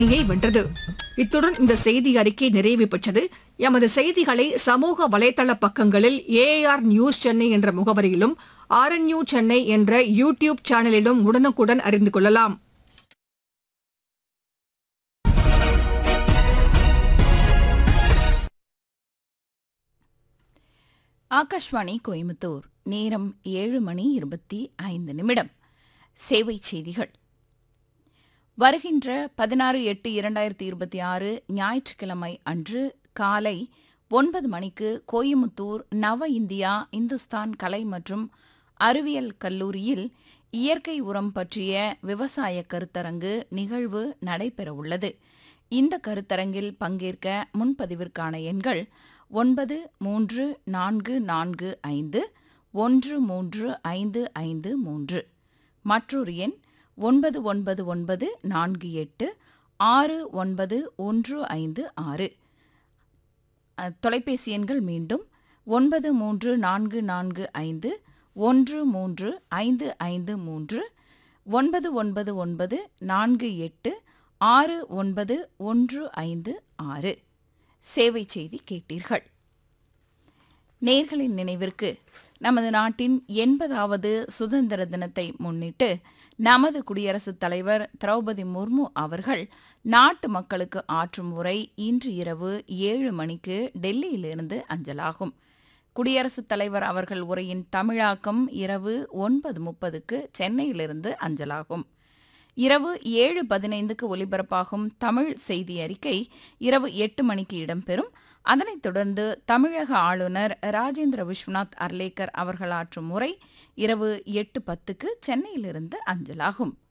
அணியை வென்றது இத்துடன் இந்த செய்தி அறிக்கை நிறைவு பெற்றது எமது செய்திகளை சமூக வலைதள பக்கங்களில் ஏஆர் நியூஸ் சென்னை என்ற முகவரியிலும் ஆர்என்யூ சென்னை என்ற யூ டியூப் சேனலிலும் உடனுக்குடன் அறிந்து கொள்ளலாம் ஆகாஷ்வாணி கோயம்புத்தூர் நேரம் ஏழு மணி இருபத்தி ஐந்து நிமிடம் சேவை செய்திகள் வருகின்ற பதினாறு எட்டு இரண்டாயிரத்தி இருபத்தி ஆறு ஞாயிற்றுக்கிழமை அன்று காலை ஒன்பது மணிக்கு கோயமுத்தூர் நவ இந்தியா இந்துஸ்தான் கலை மற்றும் அறிவியல் கல்லூரியில் இயற்கை உரம் பற்றிய விவசாய கருத்தரங்கு நிகழ்வு நடைபெறவுள்ளது இந்த கருத்தரங்கில் பங்கேற்க முன்பதிவிற்கான எண்கள் ஒன்பது மூன்று நான்கு நான்கு ஐந்து ஒன்று மூன்று ஐந்து ஐந்து மூன்று மற்றொரு எண் ஒன்பது ஒன்பது ஒன்பது நான்கு எட்டு ஆறு ஒன்பது ஒன்று ஐந்து ஆறு அ, தொலைபேசி எண்கள் மீண்டும் ஒன்பது மூன்று நான்கு நான்கு ஐந்து ஒன்று மூன்று ஐந்து ஐந்து மூன்று ஒன்பது ஒன்பது ஒன்பது நான்கு எட்டு ஆறு ஒன்பது ஒன்று ஐந்து ஆறு சேவை செய்தி கேட்டீர்கள் நேர்களின் நினைவிற்கு நமது நாட்டின் எண்பதாவது சுதந்திர தினத்தை முன்னிட்டு நமது குடியரசுத் தலைவர் திரௌபதி முர்மு அவர்கள் நாட்டு மக்களுக்கு ஆற்றும் உரை இன்று இரவு ஏழு மணிக்கு டெல்லியிலிருந்து அஞ்சலாகும் குடியரசுத் தலைவர் அவர்கள் உரையின் தமிழாக்கம் இரவு ஒன்பது முப்பதுக்கு சென்னையிலிருந்து அஞ்சலாகும் இரவு ஏழு பதினைந்துக்கு ஒலிபரப்பாகும் தமிழ் செய்தி அறிக்கை இரவு எட்டு மணிக்கு இடம்பெறும் அதனைத் தொடர்ந்து தமிழக ஆளுநர் ராஜேந்திர விஸ்வநாத் அர்லேக்கர் அவர்கள் ஆற்றும் உரை இரவு எட்டு பத்துக்கு சென்னையிலிருந்து அஞ்சலாகும்